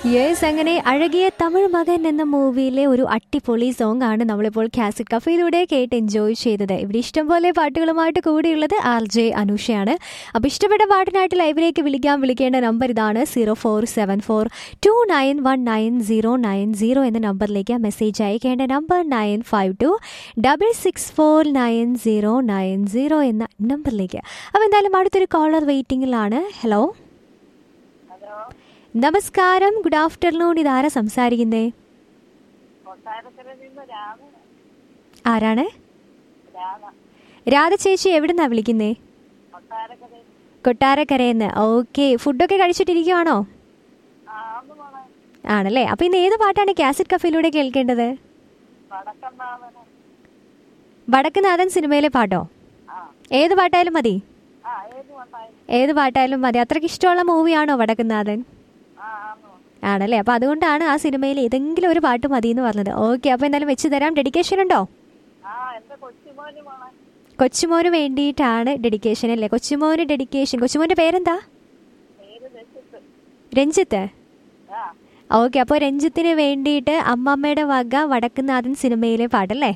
yes അങ്ങനെ അഴകിയ തമിഴ് മകൻ എന്ന മൂവിയിലെ ഒരു അട്ടിപ്പൊളി സോങ് ആണ് നമ്മളിപ്പോൾ കാസറ്റ് കഫയിലൂടെ കേട്ട് എൻജോയ് ചെയ്തത് ഇവിടെ ഇഷ്ടംപോലെ പാട്ടുകളുമായിട്ട് കൂടിയുള്ളത് ആർ ജെ അനുഷയാണ് അപ്പോൾ ഇഷ്ടപ്പെട്ട പാട്ടിനായിട്ട് ലൈവിലേക്ക് വിളിക്കാൻ വിളിക്കേണ്ട നമ്പർ ഇതാണ് zero four seven four two nine one nine zero nine zero എന്ന നമ്പറിലേക്ക് മെസ്സേജ് അയക്കേണ്ട number nine five two double six four nine zero nine zero എന്ന നമ്പറിലേക്ക് അപ്പോൾ എന്തായാലും അടുത്തൊരു കോളർ വെയിറ്റിംഗിലാണ് ഹലോ ഹലോ നമസ്കാരം ഗുഡ് ആഫ്റ്റർനൂൺ ഇതാരാ സംസാരിക്കുന്നേ കൊട്ടാരക്കരയിൽ നിന്ന് രാമ ആരാണ് രാമ രാധ ചേച്ചി എവിടുന്നാ വിളിക്കുന്നേ കൊട്ടാരക്കരയിൽ കൊട്ടാരക്കരയെന്ന് ഓക്കെ ഫുഡൊക്കെ കഴിച്ചിട്ടിരിക്കുവാണോ ആന്ന് മോളെ ആണല്ലേ അപ്പോൾ ഇന്ന് ഏത് പാട്ടാണ് കാസറ്റ് കഫയിലൂടെ കേൾക്കേണ്ടത് വടക്കമ്മാവന വടക്കുനാഥൻ സിനിമയിലെ പാട്ടോ ആ ഏത് പാട്ടായാലും മതി ആ ഏത് വണ്ടായി ഏത് പാട്ടായാലും മതി അത്രയ്ക്ക് ഇഷ്ടമുള്ള മൂവിയാണോ വടക്കുനാഥൻ ആ ആന്ന് ആണല്ലേ അപ്പോൾ അതുകൊണ്ടാണ് ആ സിനിമയിൽ ഏതെങ്കിലും ഒരു പാട്ട് മതി എന്ന് പറഞ്ഞത് ഓക്കെ അപ്പോൾ എന്തായാലും വെച്ച് തരാം ഡെഡിക്കേഷൻ ഉണ്ടോ ആ എന്റെ കൊച്ചുമോന് മോളെ കൊച്ചുമോന് വേണ്ടിയിട്ടാണ് ഡെഡിക്കേഷൻ അല്ലേ കൊച്ചുമോന് ഡെഡിക്കേഷൻ കൊച്ചുമോൻ്റെ പേരെന്താ പേര് രക്ഷിത്ത് രഞ്ജിത്ത് ആ ഓക്കെ അപ്പോൾ രഞ്ജിത്തിന് വേണ്ടിയിട്ട് അമ്മമ്മയുടെ വക വടക്കുന്നാഥൻ സിനിമയിലെ പാട്ടല്ലേ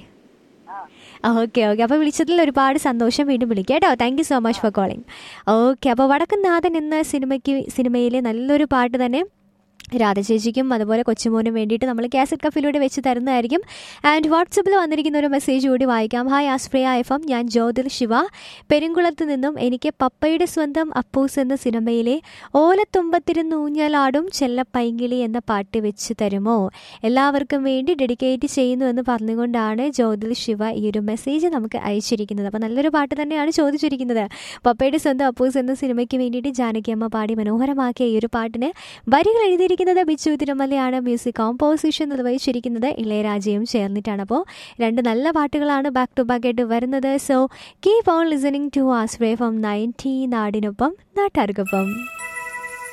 ആ ഓക്കെ ഓക്കെ അപ്പോൾ വിളിച്ചതിൽ ഒരുപാട് സന്തോഷം വീണ്ടും വിളിക്കാം കേട്ടോ thank you so much for calling okay അപ്പോൾ വടക്കുന്നാഥൻ എന്ന സിനിമയ്ക്ക് സിനിമയിലെ നല്ലൊരു പാട്ട് തന്നെ രാധചേച്ചിക്കും അതുപോലെ കൊച്ചുമോനും വേണ്ടിയിട്ട് നമ്മൾ കാസറ്റ് കഫിലൂടെ വെച്ച് തരുന്നതായിരിക്കും ആൻഡ് വാട്സപ്പിൽ വന്നിരിക്കുന്ന ഒരു മെസ്സേജ് കൂടി വായിക്കാം ഹായ് ആസ്പ്രിയ എഫ് എം ഞാൻ ജ്യോതിർ ശിവ പെരുങ്കുളത്ത് നിന്നും എനിക്ക് പപ്പയുടെ സ്വന്തം അപ്പൂസ് എന്ന സിനിമയിലെ ഓലത്തുമ്പത്തിരുന്ന് ഊഞ്ഞാലാടും ചെല്ലപ്പൈങ്കിളി എന്ന പാട്ട് വെച്ച് തരുമോ എല്ലാവർക്കും വേണ്ടി ഡെഡിക്കേറ്റ് ചെയ്യുന്നു എന്ന് പറഞ്ഞുകൊണ്ടാണ് ജ്യോതിർ ശിവ ഈ ഒരു മെസ്സേജ് നമുക്ക് അയച്ചിരിക്കുന്നത് അപ്പോൾ നല്ലൊരു പാട്ട് തന്നെയാണ് ചോദിച്ചിരിക്കുന്നത് പപ്പയുടെ സ്വന്തം അപ്പൂസ് എന്ന സിനിമയ്ക്ക് വേണ്ടിയിട്ട് ജാനകി അമ്മ പാടി മനോഹരമാക്കിയ ഈ ഒരു പാട്ടിന് വരികൾ എഴുതിയിരിക്കുന്നത് ബിച്ചു തിരുമലയാണ് മ്യൂസിക് കോമ്പോസിഷൻ നിർവഹിച്ചിരിക്കുന്നത് ഇളയരാജയും ചേർന്നിട്ടാണ് അപ്പോൾ രണ്ട് നല്ല പാട്ടുകളാണ് ബാക്ക് ടു ബാക്ക് ആയിട്ട് വരുന്നത് so keep on listening to ആസ്പ്രേ ഫ്രം നയൻറ്റി നാടിനൊപ്പം നാട്ടാർക്കൊപ്പം